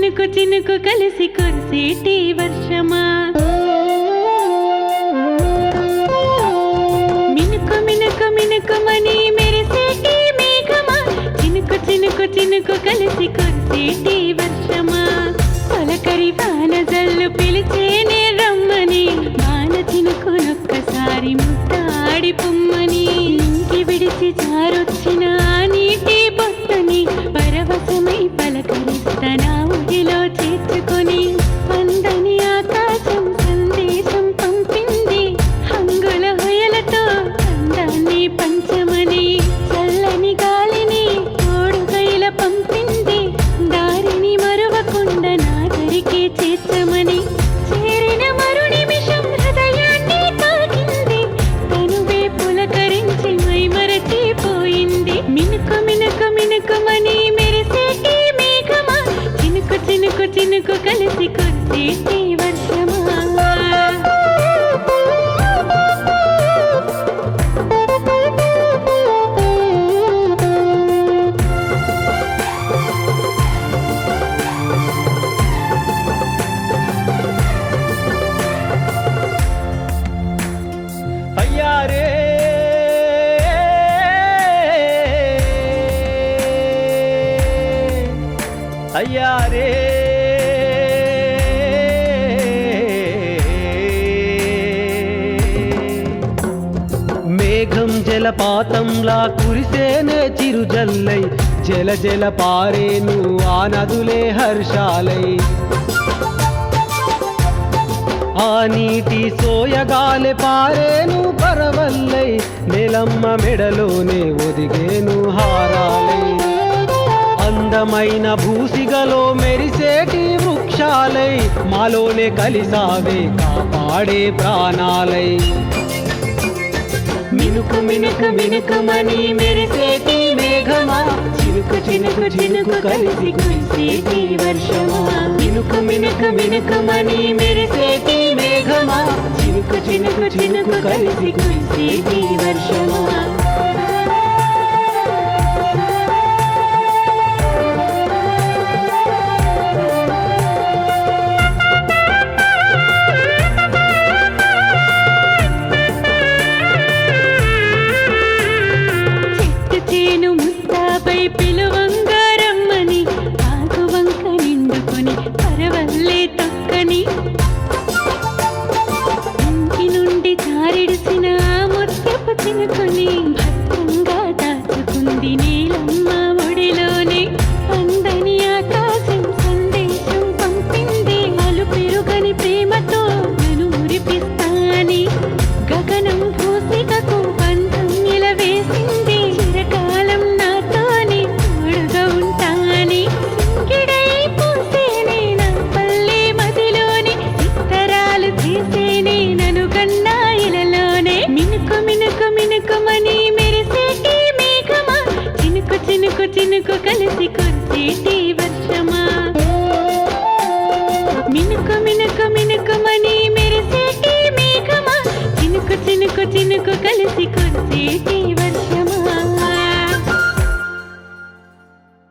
చినుకు చినుకు కలిసి కురిసేటి వర్షమా మినుకు మినుకు మినుకుమని మెరిసేటి మేఘమా చినుకు చినుకు చినుకు కలిసి కురిసేటి వర్షమా పలకరి వాన జల్లు పిలిచేనే రమ్మని వాన చినుకునొక్కసారి ముట్టాడి పొమ్మని ఇంటి విడిచి జారొచ్చిన ఆ నీటి బొట్టుని పరవశమై పలకరిస్తనా ఊహిలో చేర్చుకొని వందని ఆకాశం సందేశం పంపింది హంగుల హొయలతో అందాన్ని పంచమని చల్లని గాలిని తోడుగైల పంపింది దారిని మరువకుండా నాగరికి చేర్చమని చేరిన మరు నిమిషం హృదయాన్ని తాకింది తనువే పులకరించి మైమరచిపోయింది మినుకు మినుకు మినుకుమని మెరిసేటి మేఘమా చినుకు చినుకు చినుకు కలిసి కురిసేటి వర్షమా అయ్యారే అయ్యారే మేఘం జలపాతంలా కురిసేనే చిరుజల్లై జల జల పారేను ఆ నదులే హర్షాలై ఆ నీటి సోయగాలి పారేను పరవల్లై నెలమ్మ మెడలోనే ఒదిగేను హారాలై అందమైన భూసిగలో మెరిసేటి వృక్షాలై మాలోనే కలిసావే కాపాడే ప్రాణాలై మినుకు మినుకు మినుకుమని మెరిసేటి మేఘమా చినుకు చినుకు చినుకు కలిసి కురిసేటి వర్షమా మినుకు మినుకు మినుకుమని మెరిసేటి మేఘమా చినుకు చినుకు చినుకు కలిసి కురిసేటి వర్షమా